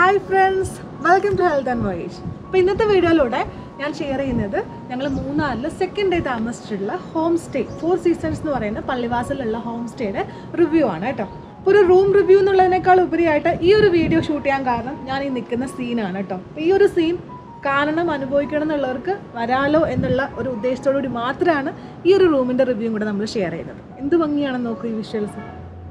hi friends welcome to health and voyage അപ്പോൾ ഇന്നത്തെ വീഡിയോയിലൂടെ ഞാൻ ഷെയർ ചെയ്യുന്നത് ഞങ്ങൾ മൂന്നാറിൽ സെക്കൻഡ് ഡേ താമസിച്ചിട്ടുള്ള ഹോം സ്റ്റേ ഫോർ സീസൺസ് എന്ന് പറയുന്ന പള്ളിവാസലുള്ള ഹോം സ്റ്റേയുടെ റിവ്യൂ ആണ് കേട്ടോ അപ്പോൾ ഒരു റൂം റിവ്യൂ എന്നുള്ളതിനേക്കാൾ ഉപരിയായിട്ട് ഈ ഒരു വീഡിയോ ഷൂട്ട് ചെയ്യാൻ കാരണം ഞാൻ ഈ നിൽക്കുന്ന സീനാണ് കേട്ടോ അപ്പോൾ ഈ ഒരു സീൻ കാണണം അനുഭവിക്കണം എന്നുള്ളവർക്ക് വരാലോ എന്നുള്ള ഒരു ഉദ്ദേശത്തോടു കൂടി മാത്രമാണ് ഈ ഒരു റൂമിൻ്റെ റിവ്യൂ കൂടെ നമ്മൾ ഷെയർ ചെയ്തത് എന്ത് ഭംഗിയാണെന്ന് നോക്കൂ ഈ വിഷ്വൽസ്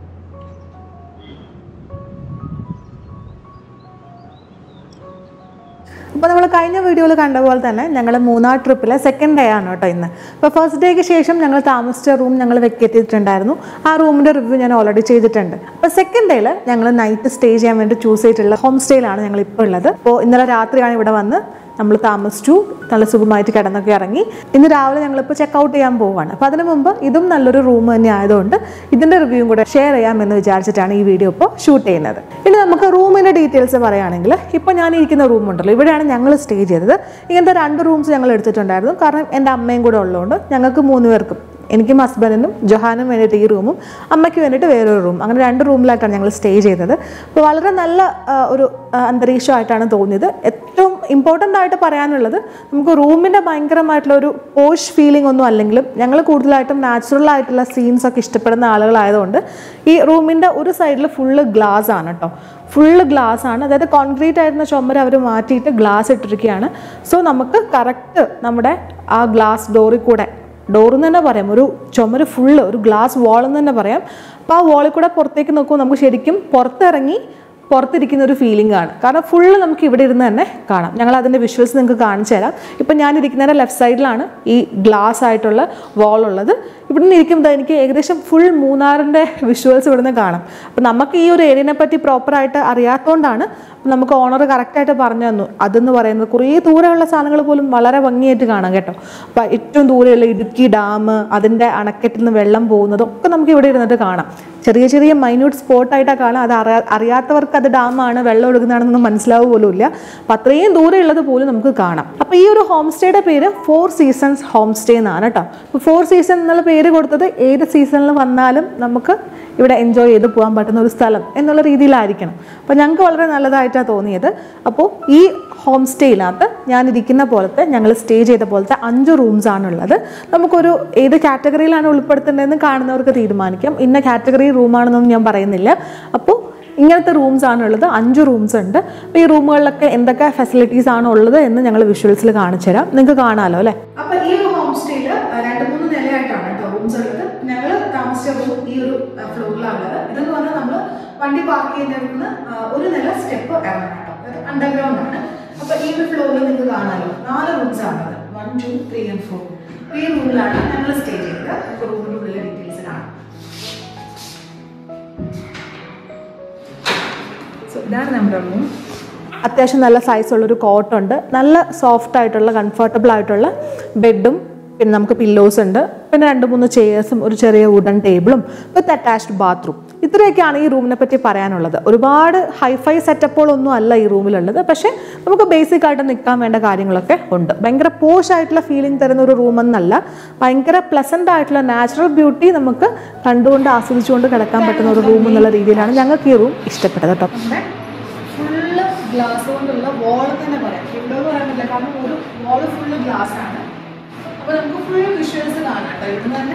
അപ്പോൾ നമ്മൾ കഴിഞ്ഞ വീഡിയോയിൽ കണ്ട പോലെ തന്നെ ഞങ്ങൾ മൂന്നാർ ട്രിപ്പിലെ സെക്കൻഡ് ഡേ ആണ് കേട്ടോ ഇന്ന് അപ്പോൾ ഫസ്റ്റ് ഡേക്ക് ശേഷം ഞങ്ങൾ താമസിച്ച റൂം ഞങ്ങൾ വെക്കേറ്റ് ചെയ്തിട്ടുണ്ടായിരുന്നു ആ റൂമിൻ്റെ റിവ്യൂ ഞാൻ ഓൾറെഡി ചെയ്തിട്ടുണ്ട് അപ്പോൾ സെക്കൻഡ് ഡേയിൽ ഞങ്ങൾ നൈറ്റ് സ്റ്റേ ചെയ്യാൻ വേണ്ടി ചൂസ് ചെയ്തിട്ടുള്ള ഹോം സ്റ്റേയിലാണ് ഞങ്ങൾ ഇപ്പോൾ ഉള്ളത് അപ്പോൾ ഇന്നലെ രാത്രിയാണ് ഇവിടെ വന്ന് നമ്മൾ താമസിച്ചു നല്ല സുഖമായിട്ട് കിടന്നൊക്കെ ഇറങ്ങി ഇന്ന് രാവിലെ ഞങ്ങളിപ്പോൾ ചെക്ക് ഔട്ട് ചെയ്യാൻ പോവുകയാണ് അപ്പോൾ അതിന് മുമ്പ് ഇതും നല്ലൊരു റൂം തന്നെ ആയതുകൊണ്ട് ഇതിൻ്റെ റിവ്യൂവും കൂടെ ഷെയർ ചെയ്യാമെന്ന് വിചാരിച്ചിട്ടാണ് ഈ വീഡിയോ ഇപ്പോൾ ഷൂട്ട് ചെയ്യുന്നത് ഇനി നമുക്ക് റൂമിൻ്റെ ഡീറ്റെയിൽസ് പറയുകയാണെങ്കിൽ ഇപ്പോൾ ഞാൻ ഇരിക്കുന്ന റൂം ഉണ്ടല്ലോ ഇവിടെയാണ് ഞങ്ങൾ സ്റ്റേ ചെയ്തത് ഇങ്ങനത്തെ രണ്ട് റൂംസ് ഞങ്ങൾ എടുത്തിട്ടുണ്ടായിരുന്നു കാരണം എൻ്റെ അമ്മയും കൂടെ ഉള്ളതുകൊണ്ട് ഞങ്ങൾക്ക് മൂന്ന് പേർക്കും എനിക്കും ഹസ്ബൻഡിനും ജൊഹാനും വേണ്ടിയിട്ട് ഈ റൂമും അമ്മയ്ക്ക് വേണ്ടിയിട്ട് വേറൊരു റൂം അങ്ങനെ രണ്ട് റൂമിലായിട്ടാണ് ഞങ്ങൾ സ്റ്റേ ചെയ്തത് അപ്പോൾ വളരെ നല്ല ആ, ഒരു ആ, അന്തരീക്ഷമായിട്ടാണ് തോന്നിയത് ഏറ്റവും ഇമ്പോർട്ടൻ്റ് ആയിട്ട് പറയാനുള്ളത് നമുക്ക് റൂമിൻ്റെ ഭയങ്കരമായിട്ടുള്ള ഒരു പോഷ് ഫീലിംഗ് ഒന്നും അല്ലെങ്കിലും ഞങ്ങൾ കൂടുതലായിട്ടും നാച്ചുറൽ ആയിട്ടുള്ള സീൻസ് ഒക്കെ ഇഷ്ടപ്പെടുന്ന ആളുകളായതുകൊണ്ട് ഈ റൂമിൻ്റെ ഒരു സൈഡിൽ ഫുള്ള് ഗ്ലാസ് ആണ് കേട്ടോ ഫുള്ള് ഗ്ലാസ് ആണ് അതായത് കോൺക്രീറ്റ് ആയിരുന്ന ചുമര് അവർ മാറ്റിയിട്ട് ഗ്ലാസ് ഇട്ടിരിക്കുകയാണ് സോ നമുക്ക് കറക്റ്റ് നമ്മുടെ ആ ഗ്ലാസ് ഡോറിൽ കൂടെ ഡോറെന്ന് തന്നെ പറയാം ഒരു ചുമര് ഫുള്ള് ഒരു ഗ്ലാസ് വാളെന്ന് തന്നെ പറയാം അപ്പോൾ ആ വാളിൽ കൂടെ പുറത്തേക്ക് നോക്കുമ്പോൾ നമുക്ക് ശരിക്കും പുറത്തിറങ്ങി പുറത്തിരിക്കുന്ന ഒരു ഫീലിംഗ് ആണ് കാരണം ഫുള്ള് നമുക്ക് ഇവിടെ ഇരുന്ന് തന്നെ കാണാം ഞങ്ങൾ അതിൻ്റെ വിഷ്വൽസ് നിങ്ങൾക്ക് കാണിച്ചു തരാം ഇപ്പം ഞാൻ ഇരിക്കുന്നതിൻ്റെ ലെഫ്റ്റ് സൈഡിലാണ് ഈ ഗ്ലാസ് ആയിട്ടുള്ള വാൾ ഉള്ളത് ഇവിടെ നിന്ന് ഇരിക്കുമ്പോൾ എനിക്ക് ഏകദേശം ഫുൾ മൂന്നാറിൻ്റെ വിഷ്വൽസ് ഇവിടുന്ന് കാണാം അപ്പം നമുക്ക് ഈ ഒരു ഏരിയനെ പറ്റി പ്രോപ്പറായിട്ട് അറിയാത്തതുകൊണ്ടാണ് നമുക്ക് ഓണർ കറക്റ്റായിട്ട് പറഞ്ഞു തന്നു അതെന്ന് പറയുന്നത് കുറേ ദൂരമുള്ള സാധനങ്ങൾ പോലും വളരെ ഭംഗിയായിട്ട് കാണാം കേട്ടോ അപ്പം ഏറ്റവും ദൂരെയുള്ള ഇടുക്കി ഡാം അതിൻ്റെ അണക്കെട്ടിൽ നിന്ന് വെള്ളം പോകുന്നതൊക്കെ നമുക്ക് ഇവിടെ ഇരുന്നിട്ട് കാണാം ചെറിയ ചെറിയ മൈന്യൂട്ട് സ്പോട്ടായിട്ടാണ് കാണാം അത് അറിയാ അറിയാത്തവർക്ക് അത് ഡാമാണ് വെള്ളം ഒഴുകുന്നതാണെന്നൊന്നും മനസ്സിലാവുക പോലും ഇല്ല അപ്പം അത്രയും ദൂരെ ഉള്ളത് പോലും നമുക്ക് കാണാം അപ്പോൾ ഈ ഒരു ഹോം സ്റ്റേയുടെ പേര് ഫോർ സീസൺസ് ഹോം സ്റ്റേ എന്നാണ് കേട്ടോ അപ്പോൾ ഫോർ സീസൺ എന്നുള്ള പേര് കൊടുത്തത് ഏത് സീസണിൽ വന്നാലും നമുക്ക് ഇവിടെ എൻജോയ് ചെയ്ത് പോകാൻ പറ്റുന്ന ഒരു സ്ഥലം എന്നുള്ള രീതിയിലായിരിക്കണം അപ്പോൾ ഞങ്ങൾക്ക് വളരെ നല്ലതായിട്ടാണ് തോന്നിയത് അപ്പോൾ ഈ ഹോം സ്റ്റേയിനകത്ത് ഞാൻ ഇരിക്കുന്ന പോലത്തെ ഞങ്ങൾ സ്റ്റേ ചെയ്ത പോലത്തെ അഞ്ച് റൂംസ് ആണുള്ളത് നമുക്കൊരു ഏത് കാറ്റഗറിയിലാണ് ഉൾപ്പെടുത്തേണ്ടതെന്ന് കാണുന്നവർക്ക് തീരുമാനിക്കാം ഇന്ന കാറ്റഗറി റൂമാണെന്നൊന്നും ഞാൻ പറയുന്നില്ല അപ്പോൾ ഇങ്ങനത്തെ റൂംസ് ആണുള്ളത് അഞ്ച് റൂംസ് ഉണ്ട് അപ്പോൾ ഈ റൂമുകളിലൊക്കെ എന്തൊക്കെ ഫെസിലിറ്റീസ് ആണ് ഉള്ളത് എന്ന് ഞങ്ങൾ വിഷ്വൽസിൽ കാണിച്ചു തരാം നിങ്ങൾക്ക് കാണാമല്ലോ അല്ലേ അപ്പോൾ ഈ ഒരു ഹോം സ്റ്റേയിൽ രണ്ട് മൂന്ന് നിലയായിട്ടാണ് കേട്ടോ റൂംസ് ഉള്ളത് ഞങ്ങൾ താമസിച്ച റൂം ഈ ഒരു ഫ്ലോറിലാണ് ഉള്ളത് ഇതെന്ന് പറഞ്ഞാൽ നമ്മൾ വണ്ടി പാർക്ക് ചെയ്യുന്നതിന് ഒരു നില സ്റ്റെപ്പ് ഇറങ്ങണം കേട്ടോ അതായത് അണ്ടർഗ്രൗണ്ട് ആണ് അപ്പോൾ ഈ ഒരു ഫ്ലോറിൽ നിങ്ങൾക്ക് കാണാമല്ലോ നാല് റൂംസ് ആണുള്ളത് one two three and four ഈ റൂമിലാണ് ഞങ്ങൾ സ്റ്റേ ചെയ്തത് അപ്പോൾ റൂമിൻ്റെ ഉള്ളിലെ ഡീറ്റെയിൽസ് കാണാം സോ ഇതാണ് നമ്മുടെ റൂം അത്യാവശ്യം നല്ല സൈസുള്ളൊരു കോട്ടുണ്ട് നല്ല സോഫ്റ്റ് ആയിട്ടുള്ള കംഫർട്ടബിൾ ആയിട്ടുള്ള ബെഡും പിന്നെ നമുക്ക് പില്ലോസ് ഉണ്ട് പിന്നെ രണ്ട് മൂന്ന് ചെയേഴ്സും ഒരു ചെറിയ വുഡൻ ടേബിളും വിത്ത് അറ്റാച്ച്ഡ് ബാത്റൂം ഇത്രയൊക്കെയാണ് ഈ റൂമിനെ പറ്റി പറയാനുള്ളത് ഒരുപാട് ഹൈഫൈ സെറ്റപ്പുകളൊന്നും അല്ല ഈ റൂമിലുള്ളത് പക്ഷേ നമുക്ക് ബേസിക് ആയിട്ട് നിൽക്കാൻ വേണ്ട കാര്യങ്ങളൊക്കെ ഉണ്ട് ഭയങ്കര പോഷ് ആയിട്ടുള്ള ഫീലിംഗ് തരുന്ന ഒരു റൂം എന്നല്ല ഭയങ്കര പ്ലസൻ്റ് ആയിട്ടുള്ള നാച്ചുറൽ ബ്യൂട്ടി നമുക്ക് കണ്ടുകൊണ്ട് ആസ്വദിച്ചുകൊണ്ട് കിടക്കാൻ പറ്റുന്ന ഒരു റൂം എന്നുള്ള രീതിയിലാണ് ഞങ്ങൾക്ക് ഈ റൂം ഇഷ്ടപ്പെട്ടത് കേട്ടോ ഫുള്ള് ഗ്ലാസ് കൊണ്ടുള്ള വോൾ തന്നെ പറയാം വിൻഡോ എന്ന് പറയാൻ പറ്റില്ല കാരണം ഒരു വോൾ ഫുള്ള് ഗ്ലാസ് ആണ് അപ്പോൾ നമുക്ക് ഫുൾ വിഷ്വൽസ് കാണാം കേട്ടോ ഇവിടുന്ന് തന്നെ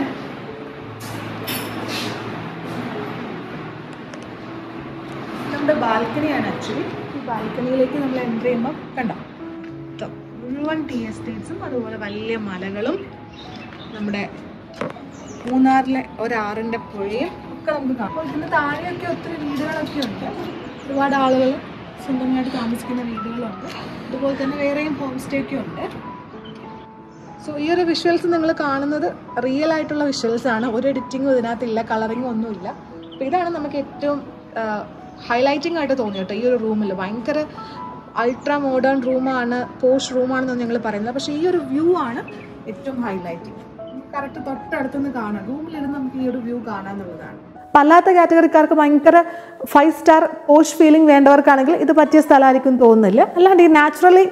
നമ്മുടെ ബാൽക്കണിയാണ് ആക്ച്വലി ഈ ബാൽക്കണിയിലേക്ക് നമ്മൾ എൻ്റർ ചെയ്യുമ്പോൾ കണ്ടോ ട്ടോ, മുഴുവൻ ടീ എസ്റ്റേറ്റ്സും അതുപോലെ വലിയ മലകളും നമ്മുടെ മൂന്നാറിലെ ഒരാറിൻ്റെ പുഴയും ഒക്കെ നമുക്ക് കാണാം അപ്പോൾ ഇതിന് താഴെയൊക്കെ ഒത്തിരി വീടുകളൊക്കെ ഉണ്ട് ഒരുപാട് ആളുകൾ സ്വന്തമായിട്ട് താമസിക്കുന്ന വീടുകളുണ്ട് അതുപോലെ തന്നെ വേറെയും ഹോം സ്റ്റേ ഒക്കെ ഉണ്ട് സോ ഈ ഒരു വിഷ്വൽസ് നിങ്ങൾ കാണുന്നത് റിയൽ ആയിട്ടുള്ള വിഷ്വൽസ് ആണ് ഒരു എഡിറ്റിങ്ങും ഇതിനകത്തില്ല കളറിങ്ങും ഒന്നുമില്ല അപ്പോൾ ഇതാണ് നമുക്ക് ഏറ്റവും ഹൈലൈറ്റിംഗ് ആയിട്ട് തോന്നി കേട്ടോ ഈ ഒരു റൂമിൽ ഭയങ്കര അൾട്രാ മോഡേൺ റൂമാണ് പോഷ് റൂമാണെന്നാണ് ഞങ്ങൾ പറയുന്നത് പക്ഷേ ഈ ഒരു വ്യൂ ആണ് ഏറ്റവും ഹൈലൈറ്റിംഗ് കറക്റ്റ് തൊട്ടടുത്തുനിന്ന് കാണാം റൂമിലിരുന്ന് നമുക്ക് ഈ ഒരു വ്യൂ കാണാന്നുള്ളതാണ് അല്ലാത്ത കാറ്റഗറിക്കാർക്ക് ഭയങ്കര ഫൈവ് സ്റ്റാർ പോഷ് ഫീലിംഗ് വേണ്ടവർക്കാണെങ്കിൽ ഇത് പറ്റിയ സ്ഥലമായിരിക്കും തോന്നുന്നില്ല അല്ലാണ്ട് ഈ നാച്ചുറലി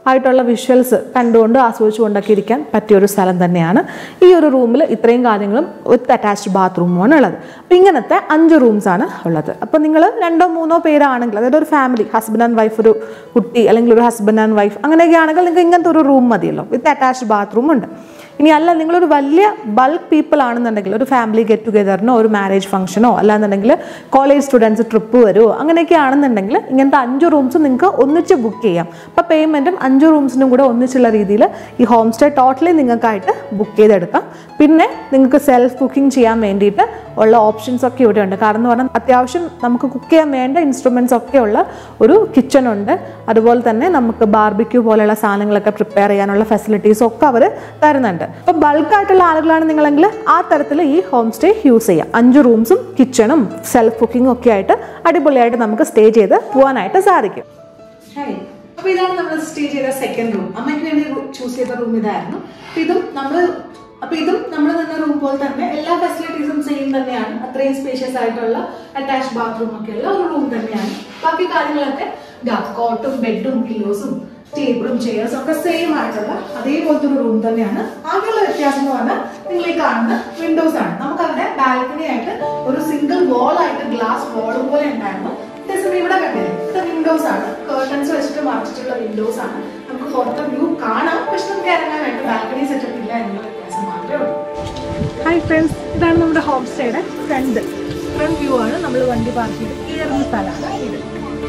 ആയിട്ടുള്ള വിഷ്വൽസ് കണ്ടുകൊണ്ട് ആസ്വദിച്ചുകൊണ്ടൊക്കെ ഇരിക്കാൻ പറ്റിയ ഒരു സ്ഥലം തന്നെയാണ് ഈ ഒരു റൂമിൽ ഇത്രയും കാര്യങ്ങളും വിത്ത് അറ്റാച്ച്ഡ് ബാത്റൂമുമാണ് ഉള്ളത് അപ്പം ഇങ്ങനത്തെ അഞ്ച് റൂംസ് ആണ് ഉള്ളത് അപ്പം നിങ്ങൾ രണ്ടോ മൂന്നോ പേരാണെങ്കിൽ അതായത് ഒരു ഫാമിലി ഹസ്ബൻഡ് ആൻഡ് വൈഫ് ഒരു കുട്ടി അല്ലെങ്കിൽ ഒരു ഹസ്ബൻഡ് ആൻഡ് വൈഫ് അങ്ങനെയൊക്കെ ആണെങ്കിൽ നിങ്ങൾക്ക് ഇങ്ങനത്തെ ഒരു റൂം മതിയല്ലോ വിത്ത് അറ്റാച്ച്ഡ് ബാത്റൂം ഉണ്ട് ഇനി അല്ല നിങ്ങളൊരു വലിയ ബൾക്ക് പീപ്പിൾ ആണെന്നുണ്ടെങ്കിൽ ഒരു ഫാമിലി ഗെറ്റ് ടുഗെദറിനോ ഒരു മാരേജ് ഫംഗ്ഷനോ അല്ലാന്നുണ്ടെങ്കിൽ കോളേജ് സ്റ്റുഡൻസ് ട്രിപ്പ് വരുമോ അങ്ങനെയൊക്കെ ആണെന്നുണ്ടെങ്കിൽ ഇങ്ങനത്തെ അഞ്ച് റൂംസ് നിങ്ങൾക്ക് ഒന്നിച്ച് ബുക്ക് ചെയ്യാം അപ്പോൾ പേയ്മെൻറ്റും അഞ്ച് റൂംസിനും കൂടെ ഒന്നിച്ചുള്ള രീതിയിൽ ഈ ഹോം സ്റ്റേ ടോട്ടലി നിങ്ങൾക്കായിട്ട് ബുക്ക് ചെയ്തെടുക്കാം പിന്നെ നിങ്ങൾക്ക് സെൽഫ് കുക്കിംഗ് ചെയ്യാൻ വേണ്ടിയിട്ട് ഉള്ള ഓപ്ഷൻസ് ഒക്കെ ഇവിടെ ഉണ്ട് കാരണം എന്ന് പറഞ്ഞാൽ അത്യാവശ്യം നമുക്ക് കുക്ക് ചെയ്യാൻ വേണ്ട ഇൻസ്ട്രുമെൻറ്റ്സ് ഒക്കെ ഉള്ള ഒരു കിച്ചൺ ഉണ്ട് അതുപോലെ തന്നെ നമുക്ക് ബാർബിക്യൂ പോലെയുള്ള സാധനങ്ങളൊക്കെ പ്രിപ്പയർ ചെയ്യാനുള്ള ഫെസിലിറ്റീസ് ഒക്കെ അവർ തരുന്നുണ്ട് അപ്പോൾ ബൾക്കായിട്ടുള്ള ആളുകളാണ് നിങ്ങളെങ്കിൽ ആ തരത്തിൽ ഈ ഹോം സ്റ്റേ യൂസ് ചെയ്യാം അഞ്ച് റൂംസും കിച്ചണും സെൽഫ് കുക്കിങ്ങും ഒക്കെ ആയിട്ട് അടിപൊളിയായിട്ട് നമുക്ക് സ്റ്റേ ചെയ്ത് പോകാനായിട്ട് സാധിക്കും അപ്പൊ ഇതാണ് നമ്മൾ സ്റ്റേ ചെയ്ത സെക്കൻഡ് റൂം അമ്മയ്ക്ക് വേണ്ടി ചൂസ് ചെയ്ത റൂം ഇതായിരുന്നു അപ്പൊ ഇതും നമ്മൾ അപ്പൊ ഇതും നമ്മൾ നിന്ന റൂം പോലെ തന്നെ എല്ലാ ഫെസിലിറ്റീസും സെയിം തന്നെയാണ് അത്രയും സ്പേഷ്യസ് ആയിട്ടുള്ള അറ്റാച്ച് ബാത്റൂം ഒക്കെ ഉള്ള ഒരു റൂം തന്നെയാണ് ബാക്കി കാര്യങ്ങളൊക്കെ കോട്ടും ബെഡും പില്ലോസും ടേബിളും ചെയർസും ഒക്കെ സെയിം ആയിട്ടുള്ള അതേപോലത്തെ ഒരു റൂം തന്നെയാണ് ആകെയുള്ള വ്യത്യാസം എന്ന് പറഞ്ഞാൽ നിങ്ങൾ ഈ കാണുന്ന വിൻഡോസ് ആണ് നമുക്ക് അവിടെ ബാൽക്കണി ആയിട്ട് ഒരു സിംഗിൾ വാൾ ആയിട്ട് ഗ്ലാസ് വാൾ പോലെ ഉണ്ടായിരുന്നു അതേസമയം ഇവിടെ കണ്ടില്ലേ ഇത് വിൻഡോസ് ആണ് കേർട്ടൻസ് വെച്ചിട്ട് മറച്ചിട്ടുള്ള വിൻഡോസ് ആണ് നമുക്ക് പുറത്തെ വ്യൂ കാണാം പക്ഷെ നമുക്ക് ഇറങ്ങാനായിട്ട് ബാൽക്കണി സെറ്റപ്പ് ഇല്ല എന്നുള്ള വ്യത്യാസം മാത്രമേ ഉള്ളൂ ഹായ് ഫ്രണ്ട്സ് ഇതാണ് നമ്മുടെ ഹോം സ്റ്റേയുടെ ഫ്രണ്ട് ഫ്രണ്ട് വ്യൂ ആണ് നമ്മൾ വണ്ടി പാർക്ക് ചെയ്ത് കയറുന്ന സ്ഥലമാണ് ഇത്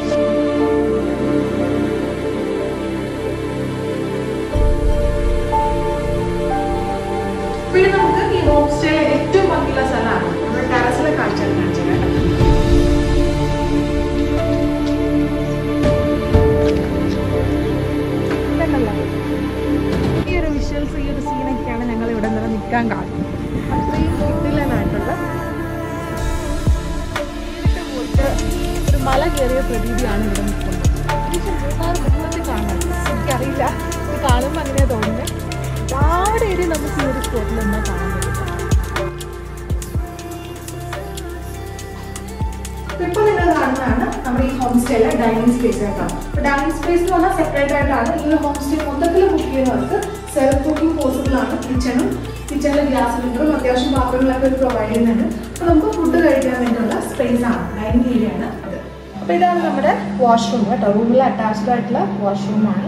പിന്നെ നമുക്ക് ഈ ഹോം സ്റ്റേയിലെ ഏറ്റവും ഭംഗിയുള്ള സ്ഥലമാണ് നമ്മുടെ ടെറസിലെ കാഴ്ച കാണിച്ചത് കേട്ടോ കണ്ടല്ലോ ഈ ഒരു വിഷ്വൽസ് ഈ ഒരു സീനൊക്കെയാണ് ഞങ്ങൾ ഇവിടെ നിന്ന് നിൽക്കാൻ കാരണം അത്രയും കിട്ടില്ലാനായിട്ടുള്ള നേരിട്ട് പോയിട്ട് ഒരു മല കയറിയ പ്രതീതിയാണ് ഇവിടെ നിൽക്കുന്നത് ഏകദേശം മൂന്നാർ മുന്നത്തെ കാണാൻ എനിക്കറിയില്ല ഇത് കാണുമ്പോൾ അങ്ങനെ തോന്നുന്നത് ഒരുപാട് ഏരിയ നമുക്ക് ഈ ഒരു സ്പോട്ടിൽ നിന്ന് കാണാൻ പറ്റും ഇപ്പൊ നിങ്ങൾ കാണുന്നതാണ് നമ്മുടെ ഈ ഹോം സ്റ്റേയിലെ ഡൈനിങ് സ്പേസ് കേട്ടോ ഡൈനിങ് സ്പേസ് എന്ന് പറഞ്ഞാൽ സെപ്പറേറ്റ് ആയിട്ടാണ് ഈ ഒരു ഹോം സ്റ്റേ മൊത്തത്തിൽ ബുക്ക് ചെയ്യുന്നവർക്ക് സെൽഫ് കുക്കിംഗ് പോസിബിൾ ആണ് കിച്ചണും കിച്ചണിലെ ഗ്യാസ് സിലിണ്ടറും അത്യാവശ്യം പാത്രങ്ങളൊക്കെ ഒരു പ്രൊവൈഡ് ചെയ്യുന്നുണ്ട് അപ്പൊ നമുക്ക് ഫുഡ് കഴിക്കാൻ വേണ്ടിയുള്ള സ്പേസ് ആണ് ഡൈനിങ് ഏരിയ ആണ് അത് അപ്പൊ ഇതാണ് നമ്മുടെ വാഷ്റൂം കേട്ടോ റൂമിൽ അറ്റാച്ച്ഡ് ആയിട്ടുള്ള വാഷ്റൂം ആണ്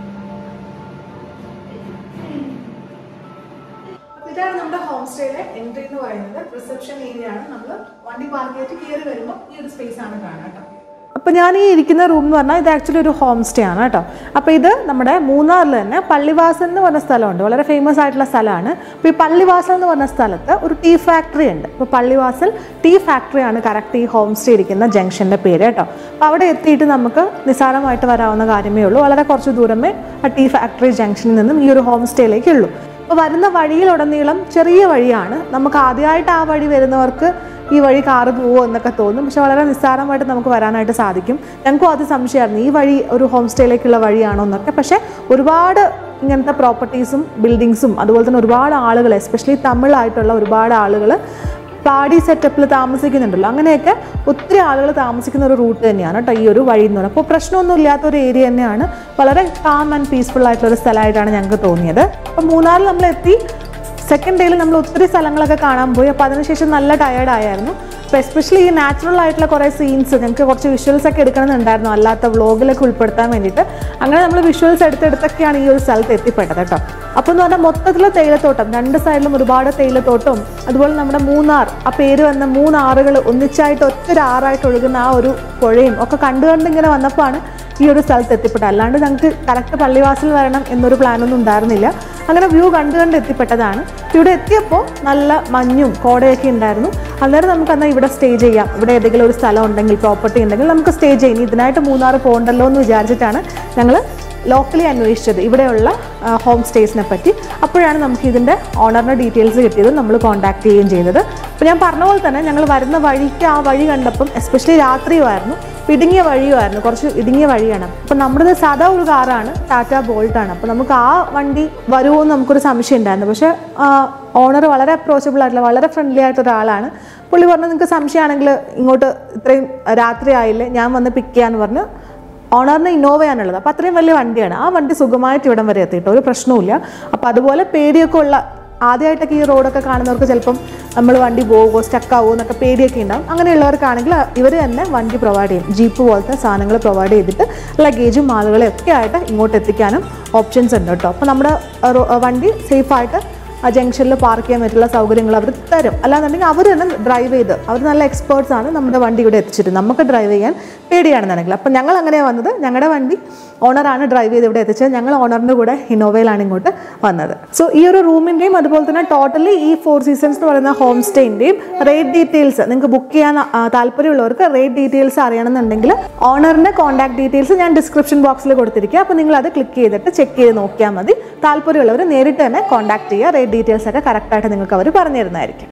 ഇതാണ് നമ്മുടെ ഹോം സ്റ്റേയിലെ എൻട്രി എന്ന് പറയുന്നത് റിസപ്ഷൻ ഏരിയ ആണ് നമ്മൾ വണ്ടി പാർക്ക് ചെയ്തിട്ട് കയറി വരുമ്പോൾ ഈ ഒരു സ്പേസ് ആണ് കാണാം കേട്ടോ അപ്പോൾ ഞാൻ ഈ ഇരിക്കുന്ന റൂം എന്ന് പറഞ്ഞാൽ ഇത് ആക്ച്വലി ഒരു ഹോം സ്റ്റേ ആണ് കേട്ടോ അപ്പോൾ ഇത് നമ്മുടെ മൂന്നാറിൽ തന്നെ പള്ളിവാസൽ എന്ന് പറഞ്ഞ സ്ഥലമുണ്ട് വളരെ ഫേമസ് ആയിട്ടുള്ള സ്ഥലമാണ് അപ്പോൾ ഈ പള്ളിവാസൽ എന്ന് പറഞ്ഞ സ്ഥലത്ത് ഒരു ടീ ഫാക്ടറി ഉണ്ട് അപ്പോൾ പള്ളിവാസൽ ടീ ഫാക്ടറിയാണ് കറക്റ്റ് ഈ ഹോം സ്റ്റേ ഇരിക്കുന്ന ജംഗ്ഷൻ്റെ പേര് കേട്ടോ അപ്പോൾ അവിടെ എത്തിയിട്ട് നമുക്ക് നിസ്സാരമായിട്ട് വരാവുന്ന കാര്യമേ ഉള്ളൂ വളരെ കുറച്ച് ദൂരമേ ആ ടീ ഫാക്ടറി ജംഗ്ഷനിൽ നിന്നും ഈ ഒരു ഹോം സ്റ്റേയിലേക്കുള്ളൂ അപ്പോൾ വരുന്ന വഴിയിലുടനീളം ചെറിയ വഴിയാണ് നമുക്ക് ആദ്യമായിട്ട് ആ വഴി വരുന്നവർക്ക് ഈ വഴി കാറ് പോവോ എന്നൊക്കെ തോന്നും പക്ഷെ വളരെ നിസ്സാരമായിട്ട് നമുക്ക് വരാനായിട്ട് സാധിക്കും ഞങ്ങൾക്കും അത് സംശയമായിരുന്നു ഈ വഴി ഒരു ഹോം സ്റ്റേയിലേക്കുള്ള വഴിയാണോ എന്നൊക്കെ പക്ഷേ ഒരുപാട് ഇങ്ങനത്തെ പ്രോപ്പർട്ടീസും ബിൽഡിങ്സും അതുപോലെ തന്നെ ഒരുപാട് ആളുകൾ എസ്പെഷ്യലി തമിഴായിട്ടുള്ള ഒരുപാട് ആളുകൾ പാടി സെറ്റപ്പിൽ താമസിക്കുന്നുണ്ടല്ലോ അങ്ങനെയൊക്കെ ഒത്തിരി ആളുകൾ താമസിക്കുന്ന ഒരു റൂട്ട് തന്നെയാണ് കേട്ടോ ഈ ഒരു വഴി എന്ന് പറയുന്നത് അപ്പോൾ പ്രശ്നമൊന്നും ഇല്ലാത്ത ഒരു ഏരിയ തന്നെയാണ് വളരെ കാം ആൻഡ് പീസ്ഫുൾ ആയിട്ടുള്ള ഒരു സ്ഥലമായിട്ടാണ് ഞങ്ങൾക്ക് തോന്നിയത് അപ്പോൾ മൂന്നാറിൽ നമ്മൾ എത്തി സെക്കൻഡ് ഡേയിൽ നമ്മൾ ഒത്തിരി സ്ഥലങ്ങളൊക്കെ കാണാൻ പോയി അപ്പോൾ അതിനുശേഷം നല്ല ടയേർഡ് ആയിരുന്നു അപ്പോൾ എസ്പെഷ്യലി ഈ നാച്ചുറൽ ആയിട്ടുള്ള കുറേ സീൻസ് ഞങ്ങൾക്ക് കുറച്ച് വിഷ്വൽസ് ഒക്കെ എടുക്കണമെന്നുണ്ടായിരുന്നു അല്ലാത്ത വ്ളോഗിലൊക്കെ ഉൾപ്പെടുത്താൻ വേണ്ടിയിട്ട് അങ്ങനെ നമ്മൾ വിഷ്വൽസ് എടുത്തെടുത്തൊക്കെയാണ് ഈ ഒരു സ്ഥലത്ത് എത്തിപ്പെട്ടത് കേട്ടോ അപ്പോൾ എന്ന് പറഞ്ഞാൽ മൊത്തത്തിലെ തേയിലത്തോട്ടം രണ്ട് സൈഡിലും ഒരുപാട് തേയിലത്തോട്ടവും അതുപോലെ നമ്മുടെ മൂന്നാർ ആ പേര് വന്ന മൂന്നാറുകൾ ഒന്നിച്ചായിട്ട് ഒറ്റ ആറായിട്ട് ഒഴുകുന്ന ആ ഒരു പുഴയും ഒക്കെ കണ്ടു കണ്ട് ഇങ്ങനെ വന്നപ്പോഴാണ് ഈ ഒരു സ്ഥലത്ത് എത്തിപ്പെട്ടത് അല്ലാണ്ട് ഞങ്ങൾക്ക് കറക്റ്റ് പള്ളിവാസൽ വരണം എന്നൊരു പ്ലാനൊന്നും ഉണ്ടായിരുന്നില്ല അങ്ങനെ വ്യൂ കണ്ടു കണ്ട് എത്തിപ്പെട്ടതാണ് ഇവിടെ എത്തിയപ്പോൾ നല്ല മഞ്ഞും കോടയൊക്കെ ഉണ്ടായിരുന്നു അന്നേരം നമുക്ക് എന്നാൽ ഇവിടെ സ്റ്റേ ചെയ്യാം ഇവിടെ ഏതെങ്കിലും ഒരു സ്ഥലം ഉണ്ടെങ്കിൽ പ്രോപ്പർട്ടി ഉണ്ടെങ്കിൽ നമുക്ക് സ്റ്റേ ചെയ്യാം ഇനി ഇതിനായിട്ട് മൂന്നാർ പോകണ്ടല്ലോ എന്ന് വിചാരിച്ചിട്ടാണ് ഞങ്ങൾ ലോക്കലി അന്വേഷിച്ചത് ഇവിടെയുള്ള ഹോം സ്റ്റേസിനെ പറ്റി അപ്പോഴാണ് നമുക്ക് ഇതിൻ്റെ ഓണറിൻ്റെ ഡീറ്റെയിൽസ് കിട്ടിയത് നമ്മൾ കോൺടാക്ട് ചെയ്യുകയും ചെയ്തത് അപ്പോൾ ഞാൻ പറഞ്ഞ പോലെ തന്നെ ഞങ്ങൾ വരുന്ന വഴിക്ക് ആ വഴി കണ്ടപ്പം എസ്പെഷ്യലി രാത്രിയുമായിരുന്നു ഇടുങ്ങിയ വഴിയുമായിരുന്നു കുറച്ച് ഇടുങ്ങിയ വഴിയാണ് അപ്പം നമ്മുടേത് സാധാ ഒരു കാറാണ് ടാറ്റ ബോൾട്ടാണ് അപ്പോൾ നമുക്ക് ആ വണ്ടി വരുമോ എന്ന് നമുക്കൊരു സംശയം ഉണ്ടായിരുന്നു പക്ഷേ ഓണർ വളരെ അപ്രോച്ചബിൾ ആയിട്ടുള്ള വളരെ ഫ്രണ്ട്ലി ആയിട്ടുള്ള ഒരാളാണ് പുള്ളി പറഞ്ഞു നിങ്ങൾക്ക് സംശയമാണെങ്കിൽ ഇങ്ങോട്ട് ഇത്രയും രാത്രി ആയില്ലേ ഞാൻ വന്ന് പിക്ക് ചെയ്യാന്ന് പറഞ്ഞ് ഓണറിന് ഇന്നോവയാണുള്ളത് അപ്പോൾ അത്രയും വലിയ വണ്ടിയാണ് ആ വണ്ടി സുഖമായിട്ട് ഇവിടം വരെ എത്തിയിട്ട് ഒരു പ്രശ്നവുമില്ല അപ്പോൾ അതുപോലെ പേടിയൊക്കെ ഉള്ള ആദ്യമായിട്ടൊക്കെ ഈ റോഡൊക്കെ കാണുന്നവർക്ക് ചിലപ്പം നമ്മൾ വണ്ടി പോകുമോ സ്റ്റക്കാവോ എന്നൊക്കെ പേടിയൊക്കെ ഉണ്ടാവും അങ്ങനെയുള്ളവർക്കാണെങ്കിൽ ഇവർ തന്നെ വണ്ടി പ്രൊവൈഡ് ചെയ്യും ജീപ്പ് പോലത്തെ സാധനങ്ങൾ പ്രൊവൈഡ് ചെയ്തിട്ട് ലഗേജും ആളുകളെ ഒക്കെ ആയിട്ട് ഇങ്ങോട്ട് എത്തിക്കാനും ഓപ്ഷൻസ് ഉണ്ട് കേട്ടോ അപ്പോൾ നമ്മുടെ ആ, റോ- ആ, വണ്ടി സേഫായിട്ട് ആ ജംഗ്ഷനിൽ പാർക്ക് ചെയ്യാൻ പറ്റുള്ള സൗകര്യങ്ങൾ അവർ തരും അല്ലാന്നുണ്ടെങ്കിൽ അവർ തന്നെ ഡ്രൈവ് ചെയ്ത് അവർ നല്ല എക്സ്പേർട്സ് ആണ് നമ്മുടെ വണ്ടി ഇവിടെ എത്തിച്ചിട്ട് നമുക്ക് ഡ്രൈവ് ചെയ്യാൻ പേടിയാണെന്നുണ്ടെങ്കിൽ അപ്പം ഞങ്ങൾ അങ്ങനെയാണ് വന്നത് ഞങ്ങളുടെ വണ്ടി ഓണറാണ് ഡ്രൈവ് ചെയ്ത് ഇവിടെ എത്തിച്ചത് ഞങ്ങൾ ഓണറിൻ്റെ കൂടെ ഇന്നോവയിലാണ് ഇങ്ങോട്ട് വന്നത് സോ ഈ ഒരു റൂമിൻ്റെയും അതുപോലെ തന്നെ ടോട്ടലി ഈ ഫോർ സീസൺസ് എന്ന് പറയുന്ന ഹോം സ്റ്റേൻ്റെയും റേറ്റ് ഡീറ്റെയിൽസ് നിങ്ങൾക്ക് ബുക്ക് ചെയ്യാൻ ആ, താല്പര്യമുള്ളവർക്ക് റേറ്റ് ഡീറ്റെയിൽസ് അറിയണമെന്നുണ്ടെങ്കിൽ ഓണറിൻ്റെ കോൺടാക്ട് ഡീറ്റെയിൽസ് ഞാൻ ഡിസ്ക്രിപ്ഷൻ ബോക്സിൽ കൊടുത്തിരിക്കുക അപ്പോൾ നിങ്ങൾ അത് ക്ലിക്ക് ചെയ്തിട്ട് ചെക്ക് ചെയ്ത് നോക്കിയാൽ മതി താല്പര്യമുള്ളവർ നേരിട്ട് തന്നെ കോൺടാക്ട് ചെയ്യുക റേറ്റ് ഡീറ്റെയിൽസ് ഒക്കെ കറക്റ്റായിട്ട് നിങ്ങൾക്ക് അവർ പറഞ്ഞു തരുന്നതായിരിക്കും